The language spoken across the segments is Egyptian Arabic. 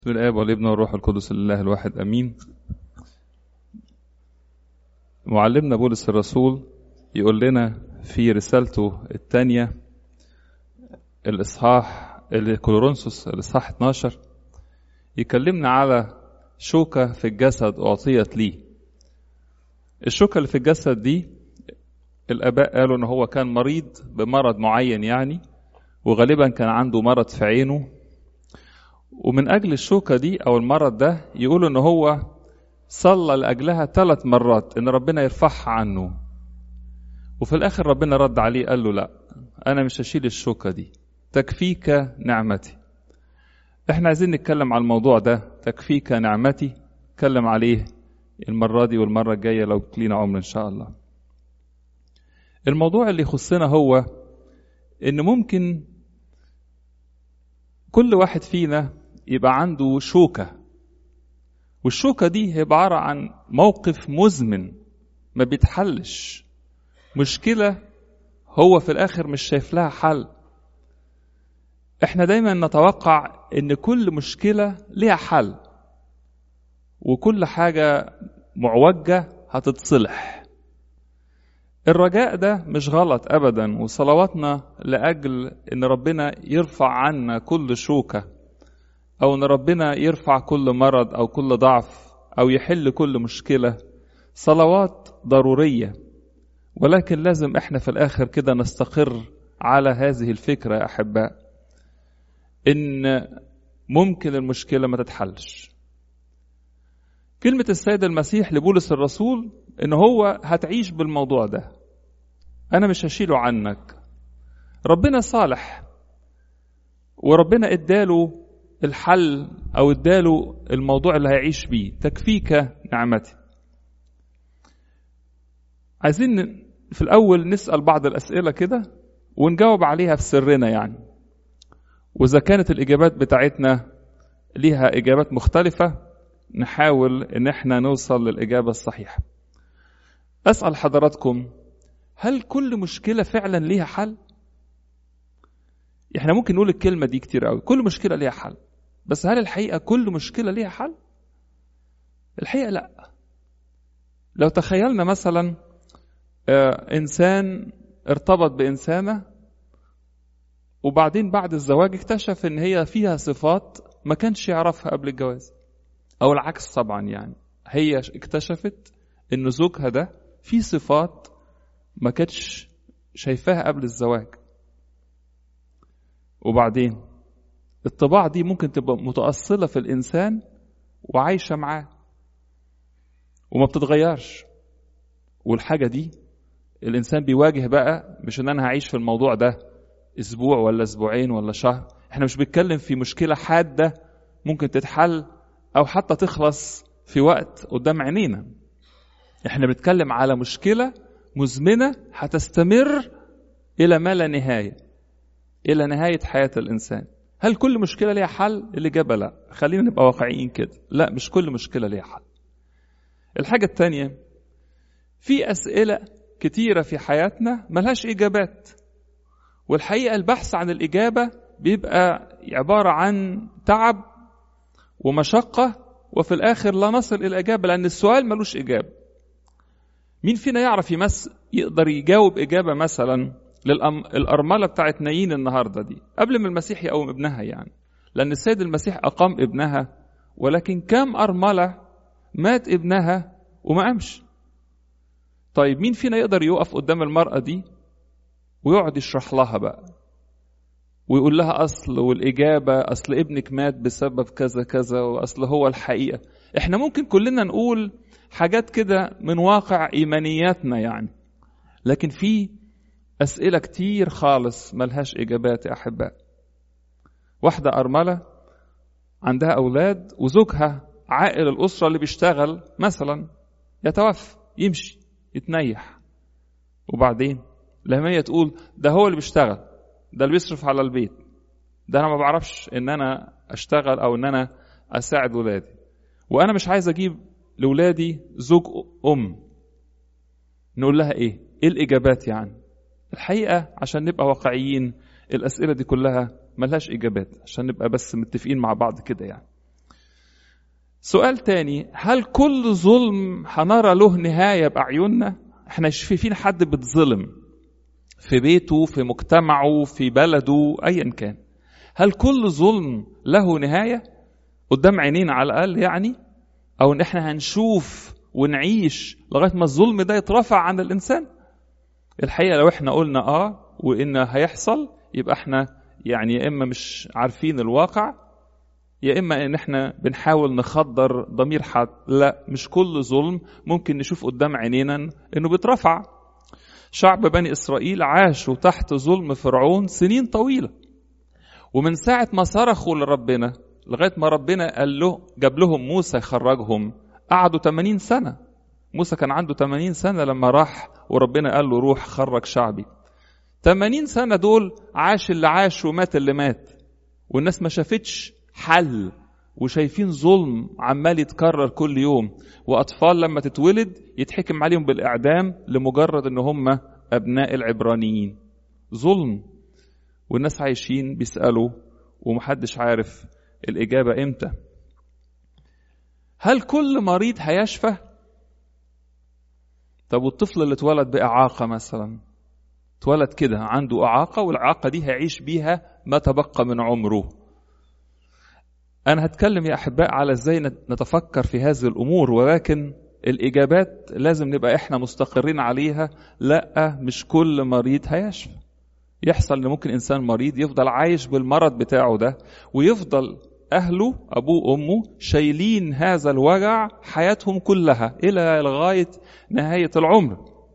بسم الآب والابن والروح القدس لله الواحد أمين معلمنا بولس الرسول يقول لنا في رسالته الثانية الإصحاح الكولورنسوس الإصحاح 12 يكلمنا على شوكة في الجسد أعطيت لي الشوكة اللي في الجسد دي الآباء قالوا إن هو كان مريض بمرض معين يعني وغالبا كان عنده مرض في عينه ومن أجل الشوكة دي أو المرض ده يقولوا إن هو صلى لأجلها ثلاث مرات إن ربنا يرفعها عنه وفي الآخر ربنا رد عليه قال له لا أنا مش هشيل الشوكة دي تكفيك نعمتي إحنا عايزين نتكلم على الموضوع ده تكفيك نعمتي نتكلم عليه المرة دي والمرة الجاية لو لينا عمر إن شاء الله الموضوع اللي يخصنا هو إن ممكن كل واحد فينا يبقى عنده شوكة والشوكة دي هي عبارة عن موقف مزمن ما بيتحلش مشكلة هو في الآخر مش شايف لها حل احنا دايما نتوقع ان كل مشكلة ليها حل وكل حاجة معوجة هتتصلح الرجاء ده مش غلط ابدا وصلواتنا لاجل ان ربنا يرفع عنا كل شوكه او ان ربنا يرفع كل مرض او كل ضعف او يحل كل مشكله صلوات ضروريه ولكن لازم احنا في الاخر كده نستقر على هذه الفكره يا احباء ان ممكن المشكله ما تتحلش كلمة السيد المسيح لبولس الرسول إن هو هتعيش بالموضوع ده أنا مش هشيله عنك ربنا صالح وربنا اداله الحل أو اداله الموضوع اللي هيعيش بيه تكفيك نعمتي عايزين في الأول نسأل بعض الأسئلة كده ونجاوب عليها في سرنا يعني وإذا كانت الإجابات بتاعتنا ليها إجابات مختلفة نحاول ان احنا نوصل للاجابه الصحيحه اسال حضراتكم هل كل مشكله فعلا ليها حل احنا ممكن نقول الكلمه دي كتير قوي كل مشكله ليها حل بس هل الحقيقه كل مشكله ليها حل الحقيقه لا لو تخيلنا مثلا انسان ارتبط بانسانه وبعدين بعد الزواج اكتشف ان هي فيها صفات ما كانش يعرفها قبل الجواز او العكس طبعا يعني هي اكتشفت ان زوجها ده في صفات ما كانتش شايفاها قبل الزواج وبعدين الطباع دي ممكن تبقى متأصلة في الإنسان وعايشة معاه وما بتتغيرش والحاجة دي الإنسان بيواجه بقى مش إن أنا هعيش في الموضوع ده أسبوع ولا أسبوعين ولا شهر إحنا مش بنتكلم في مشكلة حادة ممكن تتحل او حتى تخلص في وقت قدام عينينا احنا بنتكلم على مشكله مزمنه هتستمر الى ما لا نهايه الى نهايه حياه الانسان هل كل مشكله ليها حل الاجابه لا خلينا نبقى واقعيين كده لا مش كل مشكله ليها حل الحاجه الثانيه في اسئله كتيره في حياتنا ملهاش اجابات والحقيقه البحث عن الاجابه بيبقى عباره عن تعب ومشقة وفي الآخر لا نصل إلى إجابة لأن السؤال ملوش إجابة مين فينا يعرف يمس يقدر يجاوب إجابة مثلا للأرملة بتاعت نايين النهاردة دي قبل ما المسيح يقوم ابنها يعني لأن السيد المسيح أقام ابنها ولكن كم أرملة مات ابنها وما قامش طيب مين فينا يقدر يقف قدام المرأة دي ويقعد يشرح لها بقى ويقول لها اصل والاجابه اصل ابنك مات بسبب كذا كذا واصل هو الحقيقه احنا ممكن كلنا نقول حاجات كده من واقع ايمانياتنا يعني لكن في اسئله كتير خالص ملهاش اجابات يا احباء واحده ارمله عندها اولاد وزوجها عائل الاسره اللي بيشتغل مثلا يتوفى يمشي يتنيح وبعدين لما هي تقول ده هو اللي بيشتغل ده اللي بيصرف على البيت ده انا ما بعرفش ان انا اشتغل او ان انا اساعد ولادي وانا مش عايز اجيب لاولادي زوج ام نقول لها ايه ايه الاجابات يعني الحقيقه عشان نبقى واقعيين الاسئله دي كلها ملهاش اجابات عشان نبقى بس متفقين مع بعض كده يعني سؤال تاني هل كل ظلم هنرى له نهاية بأعيننا احنا شايفين حد بتظلم في بيته في مجتمعه في بلده ايا كان هل كل ظلم له نهاية قدام عينينا على الأقل يعني أو إن إحنا هنشوف ونعيش لغاية ما الظلم ده يترفع عن الإنسان الحقيقة لو إحنا قلنا آه وإن هيحصل يبقى إحنا يعني يا إما مش عارفين الواقع يا إما إن إحنا بنحاول نخدر ضمير حد لا مش كل ظلم ممكن نشوف قدام عينينا إنه بيترفع شعب بني إسرائيل عاشوا تحت ظلم فرعون سنين طويلة ومن ساعة ما صرخوا لربنا لغاية ما ربنا قال له جاب لهم موسى يخرجهم قعدوا 80 سنة موسى كان عنده 80 سنة لما راح وربنا قال له روح خرج شعبي 80 سنة دول عاش اللي عاش ومات اللي مات والناس ما شافتش حل وشايفين ظلم عمال يتكرر كل يوم وأطفال لما تتولد يتحكم عليهم بالإعدام لمجرد إن هم أبناء العبرانيين ظلم والناس عايشين بيسألوا ومحدش عارف الإجابة إمتى هل كل مريض هيشفى طب والطفل اللي اتولد بإعاقة مثلا اتولد كده عنده إعاقة والإعاقة دي هيعيش بيها ما تبقى من عمره أنا هتكلم يا أحباء على إزاي نتفكر في هذه الأمور ولكن الإجابات لازم نبقى إحنا مستقرين عليها لا مش كل مريض هيشفى يحصل ان ممكن انسان مريض يفضل عايش بالمرض بتاعه ده ويفضل اهله ابوه وامه شايلين هذا الوجع حياتهم كلها الى لغايه نهايه العمر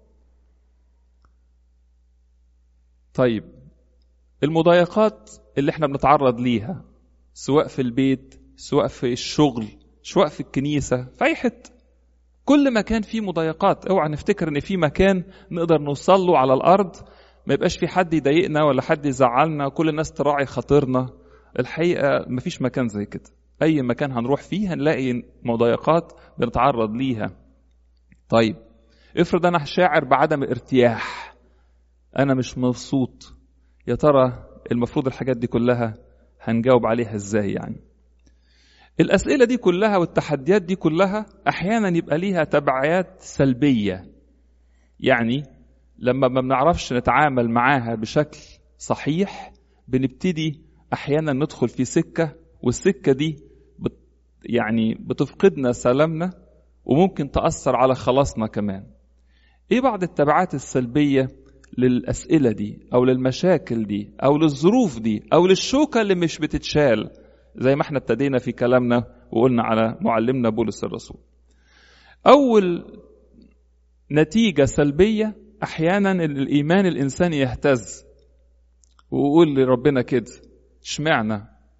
طيب المضايقات اللي احنا بنتعرض ليها سواء في البيت سواء في الشغل سواء في الكنيسه في اي حته كل مكان فيه مضايقات اوعى نفتكر ان في مكان نقدر نوصل له على الارض ما يبقاش في حد يضايقنا ولا حد يزعلنا كل الناس تراعي خاطرنا الحقيقة ما فيش مكان زي كده أي مكان هنروح فيه هنلاقي مضايقات بنتعرض ليها طيب افرض أنا شاعر بعدم ارتياح أنا مش مبسوط يا ترى المفروض الحاجات دي كلها هنجاوب عليها ازاي يعني الأسئلة دي كلها والتحديات دي كلها أحيانا يبقى ليها تبعيات سلبية يعني لما ما بنعرفش نتعامل معاها بشكل صحيح بنبتدي احيانا ندخل في سكه والسكه دي بت يعني بتفقدنا سلامنا وممكن تاثر على خلاصنا كمان ايه بعض التبعات السلبيه للاسئله دي او للمشاكل دي او للظروف دي او للشوكه اللي مش بتتشال زي ما احنا ابتدينا في كلامنا وقلنا على معلمنا بولس الرسول اول نتيجه سلبيه احيانا الايمان الانساني يهتز ويقول لربنا كده اشمعنى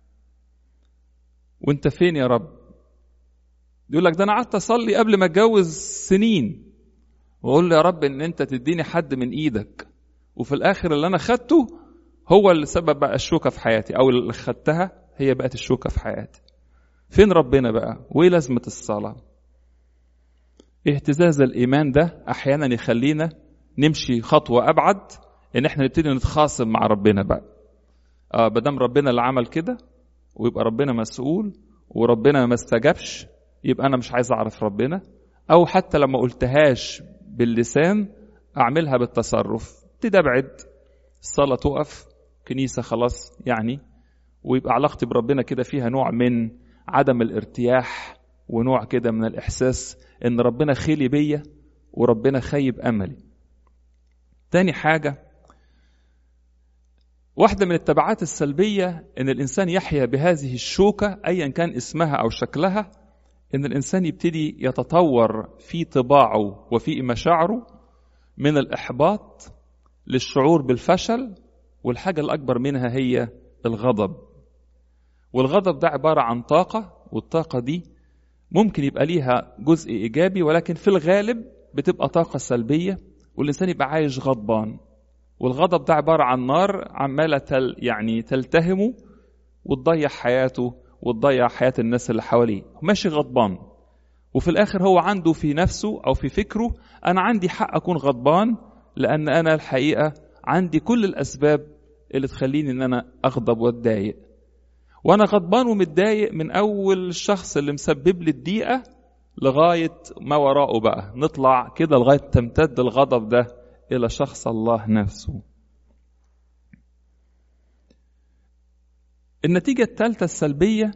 وانت فين يا رب يقول لك ده انا قعدت اصلي قبل ما اتجوز سنين واقول له يا رب ان انت تديني حد من ايدك وفي الاخر اللي انا خدته هو اللي سبب بقى الشوكه في حياتي او اللي خدتها هي بقت الشوكه في حياتي فين ربنا بقى وايه لازمه الصلاه اهتزاز الايمان ده احيانا يخلينا نمشي خطوة أبعد إن إحنا نبتدي نتخاصم مع ربنا بقى. آه بدام ربنا اللي عمل كده ويبقى ربنا مسؤول وربنا ما استجابش يبقى أنا مش عايز أعرف ربنا أو حتى لما قلتهاش باللسان أعملها بالتصرف. ابتدي أبعد الصلاة تقف كنيسة خلاص يعني ويبقى علاقتي بربنا كده فيها نوع من عدم الارتياح ونوع كده من الإحساس إن ربنا خلي بيا وربنا خيب أملي. تاني حاجة واحدة من التبعات السلبية إن الإنسان يحيا بهذه الشوكة أيا كان اسمها أو شكلها إن الإنسان يبتدي يتطور في طباعه وفي مشاعره من الإحباط للشعور بالفشل والحاجة الأكبر منها هي الغضب والغضب ده عبارة عن طاقة والطاقة دي ممكن يبقى ليها جزء إيجابي ولكن في الغالب بتبقى طاقة سلبية والإنسان يبقى عايش غضبان والغضب ده عبارة عن نار عمالة تل يعني تلتهمه وتضيع حياته وتضيع حياة الناس اللي حواليه ماشي غضبان وفي الآخر هو عنده في نفسه أو في فكره أنا عندي حق أكون غضبان لأن أنا الحقيقة عندي كل الأسباب اللي تخليني إن أنا أغضب وأتضايق وانا غضبان ومتضايق من اول الشخص اللي مسبب لي الضيقه لغايه ما وراءه بقى نطلع كده لغايه تمتد الغضب ده الى شخص الله نفسه النتيجه الثالثه السلبيه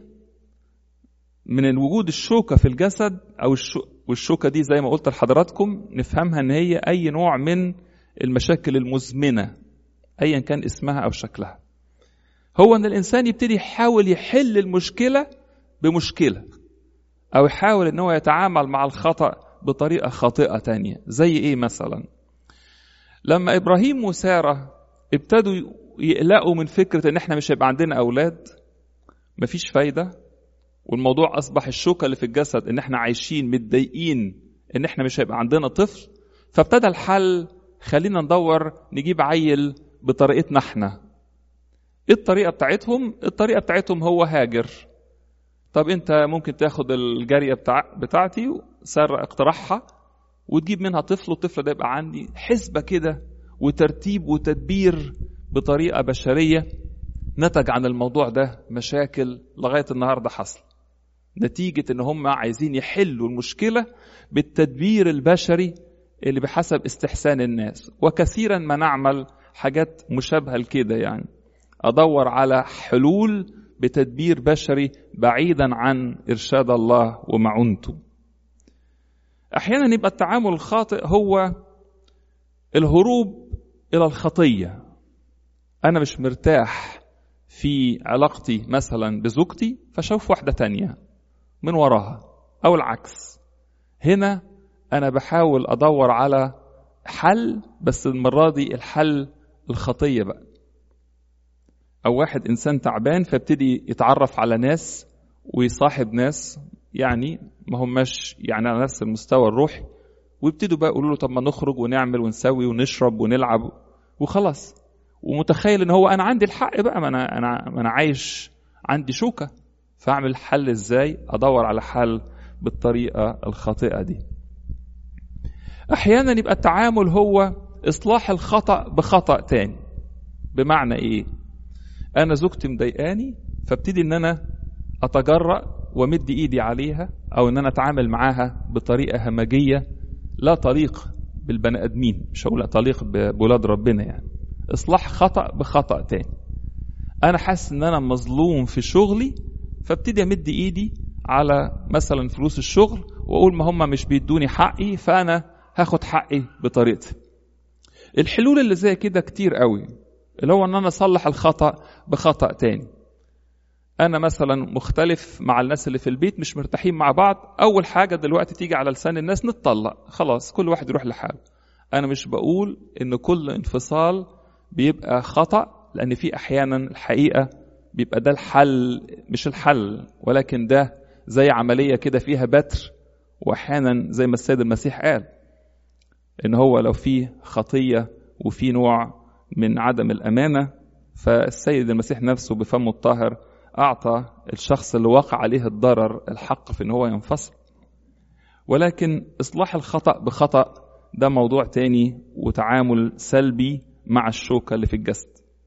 من وجود الشوكه في الجسد او والشوكه دي زي ما قلت لحضراتكم نفهمها ان هي اي نوع من المشاكل المزمنه ايا كان اسمها او شكلها هو ان الانسان يبتدي يحاول يحل المشكله بمشكله او يحاول ان هو يتعامل مع الخطا بطريقه خاطئه تانية زي ايه مثلا لما ابراهيم وساره ابتدوا يقلقوا من فكره ان احنا مش هيبقى عندنا اولاد مفيش فايده والموضوع اصبح الشوكه اللي في الجسد ان احنا عايشين متضايقين ان احنا مش هيبقى عندنا طفل فابتدى الحل خلينا ندور نجيب عيل بطريقتنا احنا ايه الطريقه بتاعتهم الطريقه بتاعتهم هو هاجر طب انت ممكن تاخد الجاريه بتاع بتاعتي سر اقتراحها وتجيب منها طفل والطفل ده يبقى عندي حسبه كده وترتيب وتدبير بطريقه بشريه نتج عن الموضوع ده مشاكل لغايه النهارده حصل نتيجه ان هم عايزين يحلوا المشكله بالتدبير البشري اللي بحسب استحسان الناس وكثيرا ما نعمل حاجات مشابهه لكده يعني ادور على حلول بتدبير بشري بعيدا عن ارشاد الله ومعونته احيانا يبقى التعامل الخاطئ هو الهروب الى الخطيه انا مش مرتاح في علاقتي مثلا بزوجتي فشوف واحده تانية من وراها او العكس هنا انا بحاول ادور على حل بس المره دي الحل الخطيه بقى او واحد انسان تعبان فيبتدي يتعرف على ناس ويصاحب ناس يعني ما هماش يعني على نفس المستوى الروحي ويبتدوا بقى يقولوا له طب ما نخرج ونعمل ونسوي ونشرب ونلعب وخلاص ومتخيل ان هو انا عندي الحق بقى ما انا انا ما انا عايش عندي شوكه فاعمل حل ازاي ادور على حل بالطريقه الخاطئه دي احيانا يبقى التعامل هو اصلاح الخطا بخطا تاني بمعنى ايه انا زوجتي مضايقاني فابتدي ان انا اتجرأ وامد ايدي عليها او ان انا اتعامل معاها بطريقه همجيه لا تليق بالبني ادمين مش هقول تليق بولاد ربنا يعني اصلاح خطا بخطا تاني انا حاسس ان انا مظلوم في شغلي فابتدي امد ايدي على مثلا فلوس الشغل واقول ما هم مش بيدوني حقي فانا هاخد حقي بطريقتي الحلول اللي زي كده كتير قوي اللي هو ان انا اصلح الخطا بخطا تاني انا مثلا مختلف مع الناس اللي في البيت مش مرتاحين مع بعض اول حاجه دلوقتي تيجي على لسان الناس نتطلق خلاص كل واحد يروح لحاله انا مش بقول ان كل انفصال بيبقى خطا لان في احيانا الحقيقه بيبقى ده الحل مش الحل ولكن ده زي عمليه كده فيها بتر واحيانا زي ما السيد المسيح قال ان هو لو في خطيه وفي نوع من عدم الامانه فالسيد المسيح نفسه بفمه الطاهر اعطى الشخص اللي وقع عليه الضرر الحق في ان هو ينفصل ولكن اصلاح الخطا بخطا ده موضوع تاني وتعامل سلبي مع الشوكه اللي في الجسد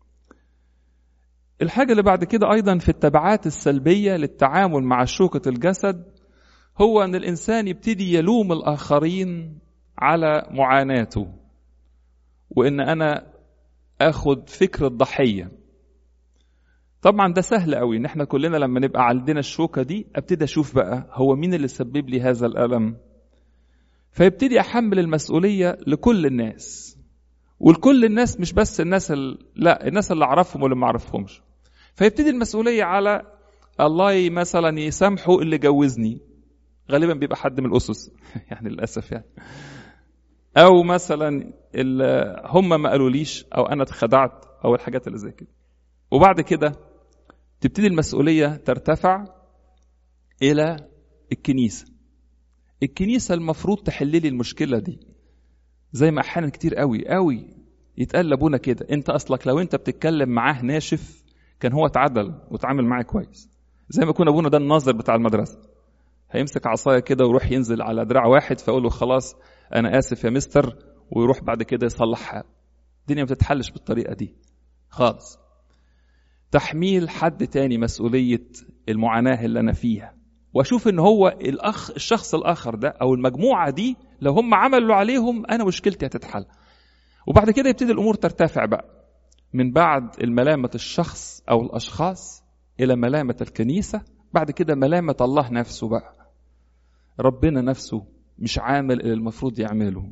الحاجة اللي بعد كده أيضا في التبعات السلبية للتعامل مع شوكة الجسد هو أن الإنسان يبتدي يلوم الآخرين على معاناته وإن أنا آخد فكر الضحية طبعا ده سهل قوي ان احنا كلنا لما نبقى عندنا الشوكه دي ابتدي اشوف بقى هو مين اللي سبب لي هذا الالم فيبتدي احمل المسؤوليه لكل الناس ولكل الناس مش بس الناس ال... لا الناس اللي اعرفهم واللي ما اعرفهمش فيبتدي المسؤوليه على الله مثلا يسامحه اللي جوزني غالبا بيبقى حد من الاسس يعني للاسف يعني او مثلا هم ما قالوليش او انا اتخدعت او الحاجات اللي زي كده وبعد كده تبتدي المسؤوليه ترتفع الى الكنيسه الكنيسه المفروض تحل لي المشكله دي زي ما احيانا كتير قوي قوي يتقال لابونا كده انت اصلك لو انت بتتكلم معاه ناشف كان هو اتعدل وتعامل معاه كويس زي ما يكون ابونا ده الناظر بتاع المدرسه هيمسك عصايه كده ويروح ينزل على دراع واحد فيقول له خلاص انا اسف يا مستر ويروح بعد كده يصلحها الدنيا ما بتتحلش بالطريقه دي خالص تحميل حد تاني مسؤولية المعاناة اللي أنا فيها وأشوف إن هو الأخ الشخص الآخر ده أو المجموعة دي لو هم عملوا عليهم أنا مشكلتي هتتحل وبعد كده يبتدي الأمور ترتفع بقى من بعد الملامة الشخص أو الأشخاص إلى ملامة الكنيسة بعد كده ملامة الله نفسه بقى ربنا نفسه مش عامل اللي المفروض يعمله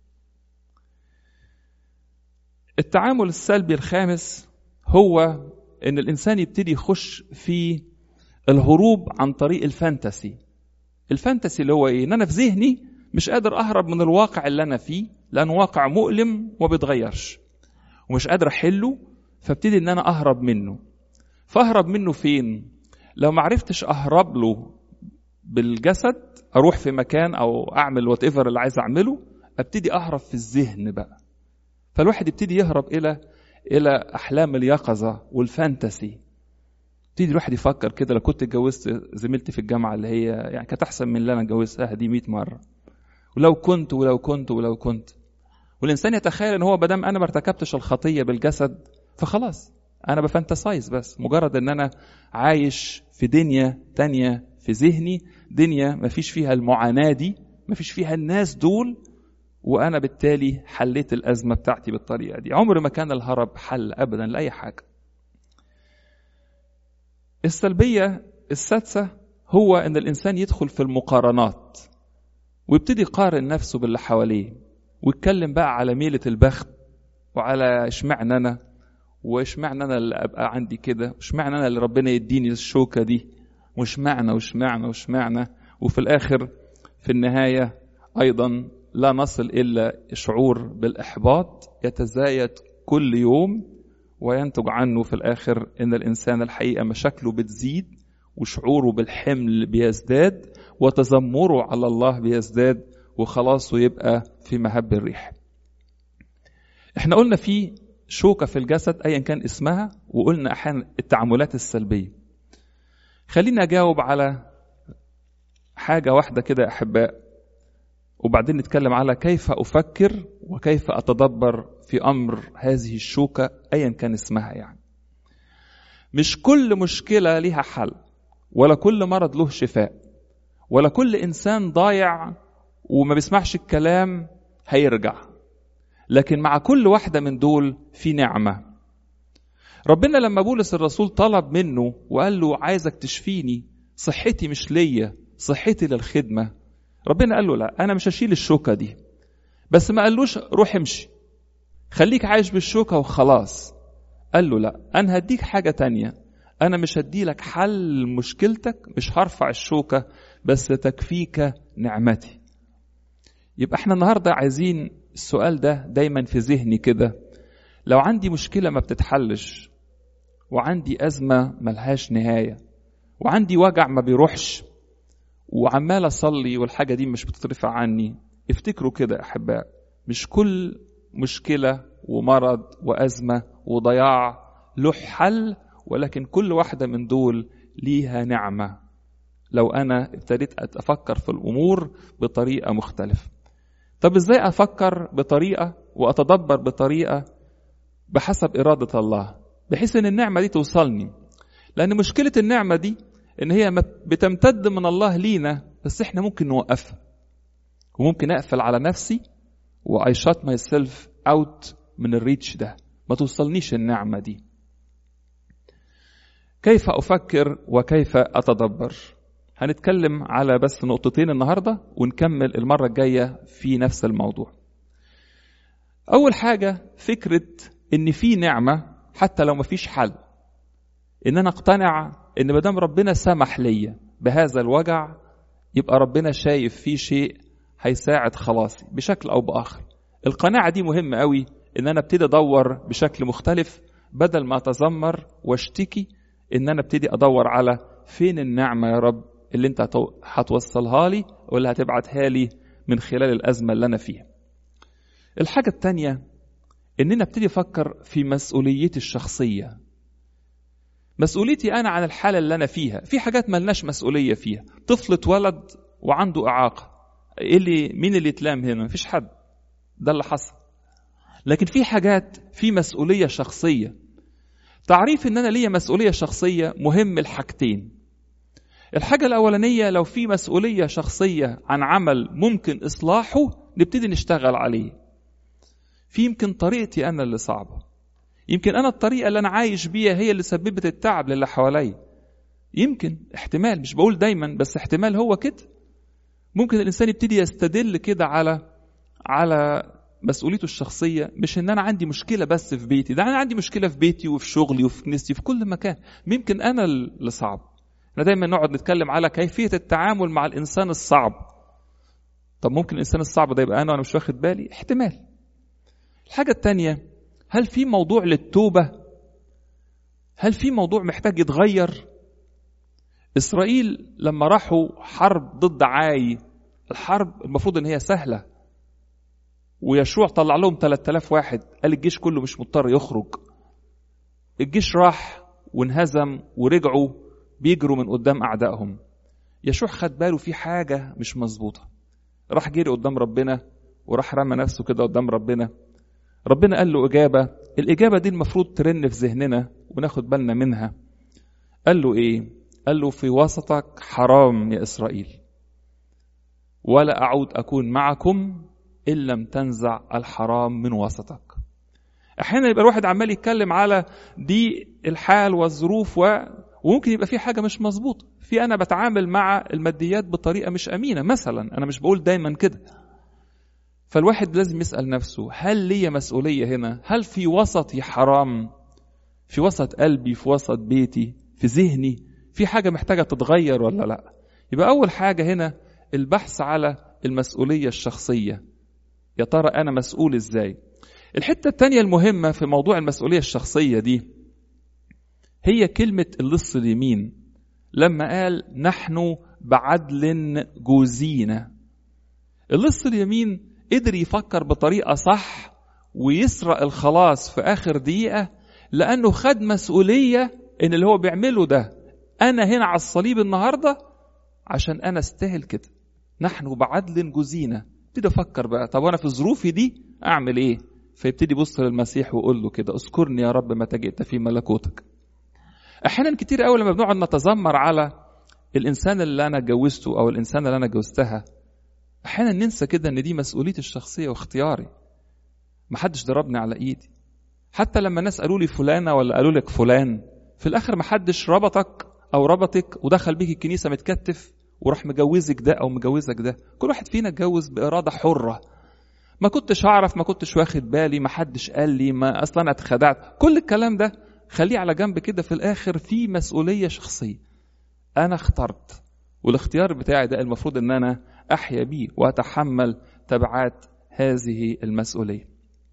التعامل السلبي الخامس هو ان الانسان يبتدي يخش في الهروب عن طريق الفانتسي الفانتسي اللي هو ايه ان انا في ذهني مش قادر اهرب من الواقع اللي انا فيه لانه واقع مؤلم وما بيتغيرش ومش قادر احله فابتدي ان انا اهرب منه فاهرب منه فين لو ما عرفتش اهرب له بالجسد اروح في مكان او اعمل وات ايفر اللي عايز اعمله ابتدي اهرب في الذهن بقى فالواحد يبتدي يهرب الى الى احلام اليقظه والفانتسي يبتدي الواحد يفكر كده لو كنت اتجوزت زميلتي في الجامعه اللي هي يعني كانت احسن من اللي انا اتجوزتها دي 100 مره ولو كنت ولو كنت ولو كنت والانسان يتخيل ان هو ما دام انا ما ارتكبتش الخطيه بالجسد فخلاص انا بفانتسايز بس مجرد ان انا عايش في دنيا تانية في ذهني دنيا ما فيش فيها المعاناة دي ما فيش فيها الناس دول وأنا بالتالي حليت الأزمة بتاعتي بالطريقة دي عمر ما كان الهرب حل أبدا لأي حاجة السلبية السادسة هو أن الإنسان يدخل في المقارنات ويبتدي يقارن نفسه باللي حواليه ويتكلم بقى على ميلة البخت وعلى اشمعنى أنا واشمعنى أنا اللي أبقى عندي كده واشمعنى أنا اللي ربنا يديني الشوكة دي واشمعنى واشمعنى واشمعنى وفي الآخر في النهاية أيضا لا نصل إلا شعور بالإحباط يتزايد كل يوم وينتج عنه في الآخر إن الإنسان الحقيقة مشاكله بتزيد وشعوره بالحمل بيزداد وتذمره على الله بيزداد وخلاص ويبقى في مهب الريح احنا قلنا في شوكة في الجسد أيا كان اسمها وقلنا أحيانا التعاملات السلبية خليني أجاوب على حاجة واحدة كده أحباء وبعدين نتكلم على كيف أفكر وكيف أتدبر في أمر هذه الشوكة أيا كان اسمها يعني مش كل مشكلة لها حل ولا كل مرض له شفاء ولا كل إنسان ضايع وما بيسمعش الكلام هيرجع لكن مع كل واحدة من دول في نعمة ربنا لما بولس الرسول طلب منه وقال له عايزك تشفيني صحتي مش ليا صحتي للخدمة ربنا قال له لا أنا مش هشيل الشوكة دي بس ما قالوش روح امشي خليك عايش بالشوكة وخلاص قال له لا أنا هديك حاجة تانية أنا مش هديلك حل مشكلتك مش هرفع الشوكة بس تكفيك نعمتي يبقى احنا النهاردة عايزين السؤال ده دايما في ذهني كده لو عندي مشكلة ما بتتحلش وعندي أزمة ملهاش نهاية وعندي وجع ما بيروحش وعمال أصلي والحاجة دي مش بتترفع عني افتكروا كده أحباء مش كل مشكلة ومرض وأزمة وضياع له حل ولكن كل واحدة من دول ليها نعمة لو أنا ابتديت أتفكر في الأمور بطريقة مختلفة طب إزاي أفكر بطريقة وأتدبر بطريقة بحسب إرادة الله بحيث إن النعمة دي توصلني لأن مشكلة النعمة دي إن هي بتمتد من الله لينا بس إحنا ممكن نوقفها وممكن أقفل على نفسي وأي شات ماي سيلف أوت من الريتش ده ما توصلنيش النعمة دي كيف أفكر وكيف أتدبر هنتكلم على بس نقطتين النهاردة ونكمل المرة الجاية في نفس الموضوع أول حاجة فكرة إن في نعمة حتى لو مفيش حل إن أنا أقتنع إن مادام ربنا سمح ليا بهذا الوجع يبقى ربنا شايف فيه شيء هيساعد خلاصي بشكل أو بآخر القناعة دي مهمة قوي إن أنا ابتدي أدور بشكل مختلف بدل ما أتذمر واشتكي إن أنا ابتدي أدور على فين النعمة يا رب اللي أنت هتوصلها لي واللي هتبعتها لي من خلال الأزمة اللي أنا فيها الحاجة التانية إننا ابتدي أفكر في مسؤوليتي الشخصية مسؤوليتي أنا عن الحالة اللي أنا فيها في حاجات ملناش مسؤولية فيها طفل اتولد وعنده إعاقة إيه اللي مين اللي يتلام هنا مفيش حد ده اللي حصل لكن في حاجات في مسؤولية شخصية تعريف ان انا ليا مسؤوليه شخصيه مهم الحاجتين الحاجه الاولانيه لو في مسؤوليه شخصيه عن عمل ممكن اصلاحه نبتدي نشتغل عليه في يمكن طريقتي انا اللي صعبه يمكن انا الطريقه اللي انا عايش بيها هي اللي سببت التعب للي حواليا يمكن احتمال مش بقول دايما بس احتمال هو كده ممكن الانسان يبتدي يستدل كده على على مسؤوليته الشخصية مش إن أنا عندي مشكلة بس في بيتي، ده أنا عندي مشكلة في بيتي وفي شغلي وفي كنيستي في كل مكان، يمكن أنا اللي صعب. احنا دايما نقعد نتكلم على كيفية التعامل مع الإنسان الصعب. طب ممكن الإنسان الصعب ده يبقى أنا وأنا مش واخد بالي؟ احتمال. الحاجة التانية هل في موضوع للتوبة؟ هل في موضوع محتاج يتغير؟ إسرائيل لما راحوا حرب ضد عاي الحرب المفروض إن هي سهلة ويشوع طلع لهم 3000 واحد قال الجيش كله مش مضطر يخرج الجيش راح وانهزم ورجعوا بيجروا من قدام أعدائهم يشوع خد باله في حاجة مش مظبوطة راح جري قدام ربنا وراح رمى نفسه كده قدام ربنا ربنا قال له إجابة الإجابة دي المفروض ترن في ذهننا وناخد بالنا منها قال له إيه قال له في وسطك حرام يا إسرائيل ولا أعود أكون معكم إن لم تنزع الحرام من وسطك أحيانا يبقى الواحد عمال يتكلم على دي الحال والظروف و... وممكن يبقى في حاجة مش مظبوطة في أنا بتعامل مع الماديات بطريقة مش أمينة مثلا أنا مش بقول دايما كده فالواحد لازم يسأل نفسه هل لي مسؤولية هنا هل في وسطي حرام في وسط قلبي في وسط بيتي في ذهني في حاجة محتاجة تتغير ولا لا يبقى أول حاجة هنا البحث على المسؤولية الشخصية يا ترى أنا مسؤول إزاي الحتة التانية المهمة في موضوع المسؤولية الشخصية دي هي كلمة اللص اليمين لما قال نحن بعدل جوزينا اللص اليمين قدر يفكر بطريقة صح ويسرق الخلاص في آخر دقيقة لأنه خد مسؤولية إن اللي هو بيعمله ده أنا هنا على الصليب النهاردة عشان أنا استاهل كده نحن بعدل جزينا ابتدي أفكر بقى طب أنا في ظروفي دي أعمل إيه فيبتدي يبص للمسيح ويقول له كده اذكرني يا رب متى جئت في ملكوتك أحيانا كتير قوي لما بنقعد نتذمر على الإنسان اللي أنا اتجوزته أو الإنسان اللي أنا جوزتها أحيانا ننسى كده إن دي مسؤوليتي الشخصية واختياري محدش ضربني على إيدي حتى لما الناس قالوا لي فلانة ولا قالوا لك فلان في الآخر محدش ربطك او ربطك ودخل بيك الكنيسه متكتف وراح مجوزك ده او مجوزك ده كل واحد فينا اتجوز باراده حره ما كنتش اعرف ما كنتش واخد بالي ما حدش قال لي ما اصلا انا اتخدعت كل الكلام ده خليه على جنب كده في الاخر في مسؤوليه شخصيه انا اخترت والاختيار بتاعي ده المفروض ان انا احيا بيه واتحمل تبعات هذه المسؤوليه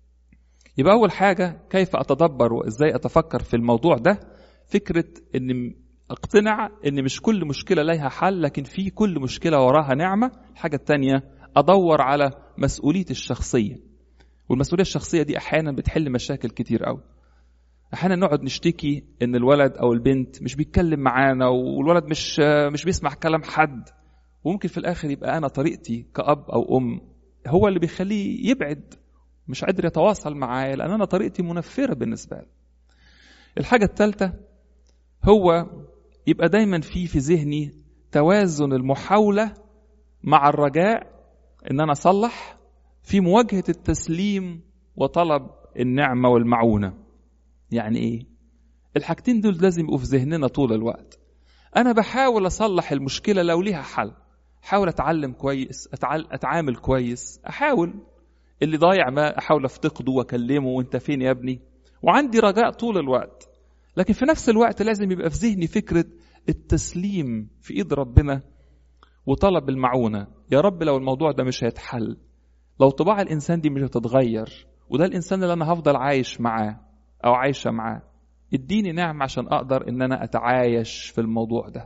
يبقى اول حاجه كيف اتدبر وازاي اتفكر في الموضوع ده فكره ان اقتنع ان مش كل مشكله لها حل لكن في كل مشكله وراها نعمه الحاجه الثانيه ادور على مسؤوليتي الشخصيه والمسؤوليه الشخصيه دي احيانا بتحل مشاكل كتير قوي احيانا نقعد نشتكي ان الولد او البنت مش بيتكلم معانا والولد مش مش بيسمع كلام حد وممكن في الاخر يبقى انا طريقتي كاب او ام هو اللي بيخليه يبعد مش قادر يتواصل معايا لان انا طريقتي منفره بالنسبه له الحاجه الثالثه هو يبقى دايما في في ذهني توازن المحاولة مع الرجاء ان انا اصلح في مواجهة التسليم وطلب النعمة والمعونة يعني ايه الحاجتين دول لازم يبقوا في ذهننا طول الوقت انا بحاول اصلح المشكلة لو ليها حل احاول اتعلم كويس اتعامل كويس احاول اللي ضايع ما احاول افتقده واكلمه وانت فين يا ابني وعندي رجاء طول الوقت لكن في نفس الوقت لازم يبقى في ذهني فكرة التسليم في ايد ربنا وطلب المعونة يا رب لو الموضوع ده مش هيتحل لو طباع الإنسان دي مش هتتغير وده الإنسان اللي أنا هفضل عايش معاه أو عايشة معاه اديني نعم عشان أقدر إن أنا أتعايش في الموضوع ده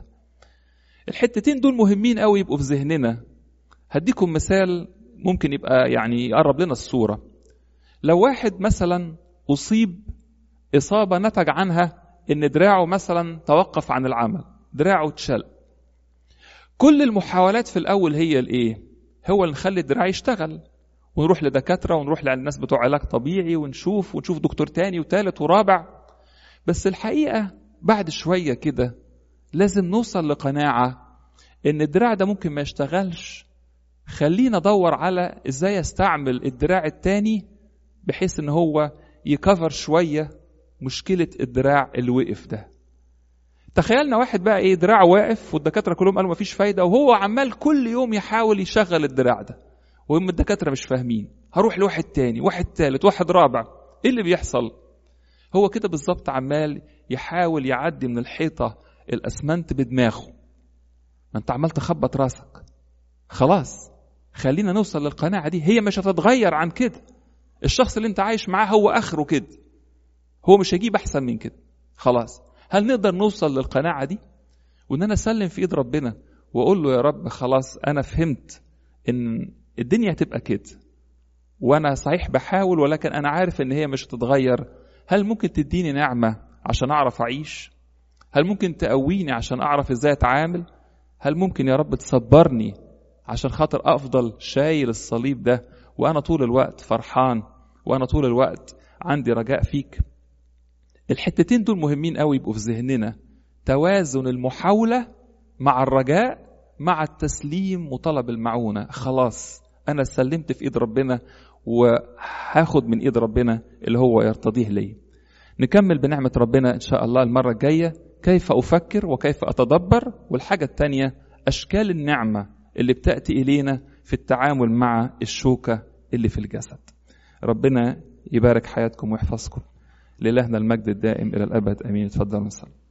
الحتتين دول مهمين قوي يبقوا في ذهننا هديكم مثال ممكن يبقى يعني يقرب لنا الصورة لو واحد مثلا أصيب إصابة نتج عنها إن دراعه مثلا توقف عن العمل دراعه اتشل كل المحاولات في الأول هي الإيه؟ هو اللي نخلي الدراع يشتغل ونروح لدكاترة ونروح للناس بتوع علاج طبيعي ونشوف ونشوف دكتور تاني وتالت ورابع بس الحقيقة بعد شوية كده لازم نوصل لقناعة إن الدراع ده ممكن ما يشتغلش خلينا ادور على ازاي استعمل الدراع التاني بحيث ان هو يكفر شويه مشكله الدراع اللي وقف ده تخيلنا واحد بقى ايه دراع واقف والدكاتره كلهم قالوا مفيش فايده وهو عمال كل يوم يحاول يشغل الدراع ده وهم الدكاتره مش فاهمين هروح لواحد تاني واحد تالت واحد رابع ايه اللي بيحصل هو كده بالظبط عمال يحاول يعدي من الحيطه الاسمنت بدماغه ما انت عمال تخبط راسك خلاص خلينا نوصل للقناعة دي هي مش هتتغير عن كده الشخص اللي انت عايش معاه هو اخره كده هو مش هيجيب احسن من كده خلاص هل نقدر نوصل للقناعة دي وان انا اسلم في ايد ربنا واقول له يا رب خلاص انا فهمت ان الدنيا هتبقى كده وانا صحيح بحاول ولكن انا عارف ان هي مش هتتغير هل ممكن تديني نعمة عشان اعرف اعيش هل ممكن تقويني عشان اعرف ازاي اتعامل هل ممكن يا رب تصبرني عشان خاطر افضل شايل الصليب ده وانا طول الوقت فرحان وانا طول الوقت عندي رجاء فيك الحتتين دول مهمين قوي يبقوا في ذهننا توازن المحاولة مع الرجاء مع التسليم وطلب المعونة خلاص أنا سلمت في إيد ربنا وهاخد من إيد ربنا اللي هو يرتضيه لي نكمل بنعمة ربنا إن شاء الله المرة الجاية كيف أفكر وكيف أتدبر والحاجة الثانية أشكال النعمة اللي بتأتي إلينا في التعامل مع الشوكة اللي في الجسد ربنا يبارك حياتكم ويحفظكم لإلهنا المجد الدائم إلى الأبد أمين اتفضلوا نصلي